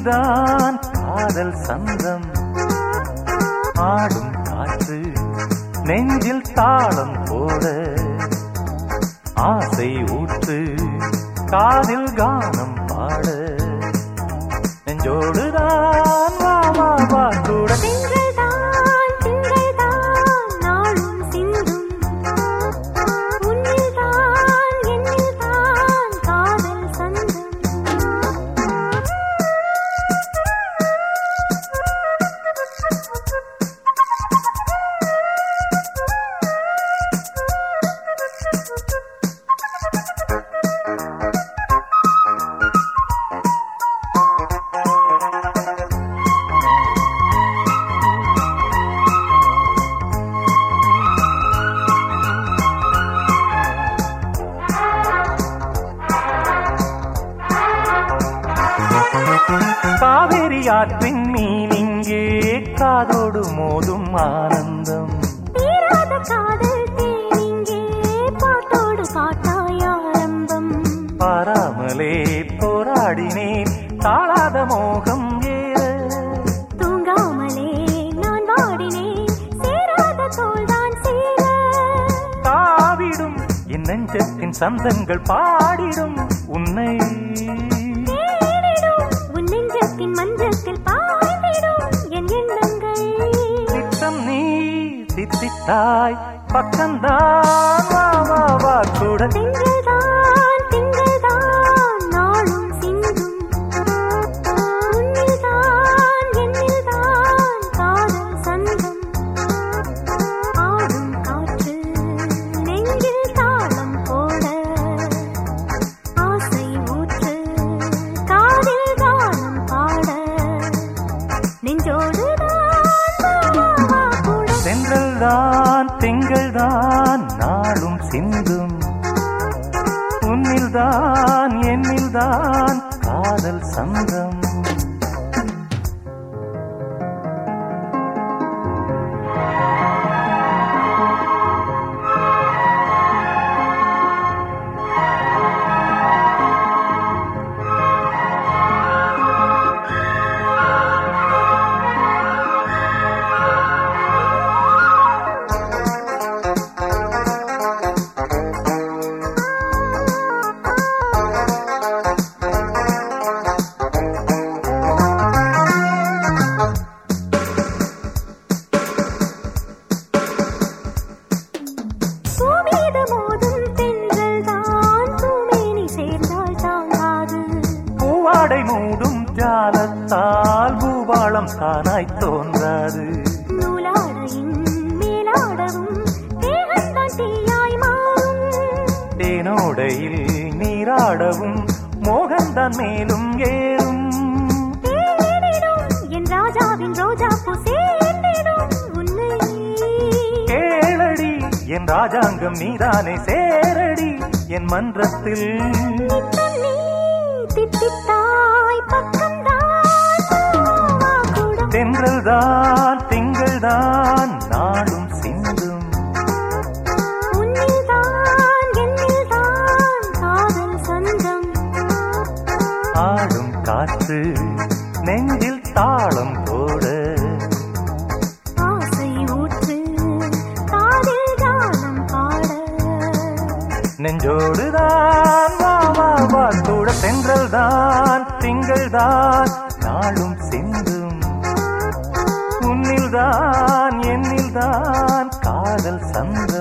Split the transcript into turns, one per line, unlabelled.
உன்னில்தான் காதல் சந்தம் ஆடும் காற்று நெஞ்சில் தாளம் போட ஆசை ஊற்று காதில் கானம் பாட நெஞ்சோடுதான் வா வா வா கூட
திங்கள்தான் திங்கள்தான் நாளும் சிந்தும் உன்னில்தான் என்னில்தான் காதல் சந்தம்
காவேரி ஆற்றின் மீன் இங்கே காதோடு மோதும் ஆனந்தம்
தீராத காதல் தேனிங்கே பாட்டோடு பாட்டாய் ஆரம்பம்
பாராமலே போராடினேன் தாழாத மோகம் ஏற
தூங்காமலே நான் வாடினேன் சேராத தோள்தான் சேர
தாவிடும் என் நெஞ்சத்தின் சந்தங்கள் பாடிடும் உன்னை
தேடிடும் உன் நெஞ்சத்தின் மஞ்சத்தில் பாய்ந்திடும் என் எண்ணங்கள்
திட்டம் நீ தித்தித்தாய் பக்கம்தான் வா வா வா கூட
திங்கள்தான் திங்கள்தான் நாளும் சிந்தும் உன்னில்தான் என்னில்தான் காதல் சந்தம் ஆடும் காற்று நெஞ்சில் தாளம் போட ஆசை ஊற்று காதில் கானம் பாட நெஞ்சோடுதான் வா, வா, வா கூட
சென்றல்தான் திங்கள்தான் நாளும் சிந்தும் உன்னில்தான் என்னில்தான் காதல் சந்தம்
பூமீது மோதும் தென்றல் தான் பூமேனி சேர்ந்தால் தாங்காது
பூவாடை மூடும் ஜாலத்தால் பூபாளம் தானாய் தோன்றாது
நூலாடையின் மேலாடவும் தேகந்தான் தீயாய் மாறும்
தேனோடையில் நீராடவும் மோகன்தான் மேலும் ஏறும்
தேடிடும் என் ராஜாவின் ரோஜா பூ சேர்ந்திடும் உன்னை
கேளடி என் ராஜாங்கம் நீதானே சேரடி என் மன்றத்தில்
நித்தம் நீ தித்தித்தாய் பக்கம்தான் வா கூட
தென்றல்தான் திங்கள்தான் நாளும் சிந்தும்
உன்னில்தான் என்னில்தான் காதல் சந்தம்
ஆடும் காற்று நெஞ்சில் தாளம் போட
ஆசை ஊற்று காதில் கானம் பாட
நெஞ்சோடுதான் வா வா வா கூட தென்றல்தான் திங்கள்தான் நாளும் சிந்தும் உன்னில்தான் என்னில்தான் காதல் சந்தம்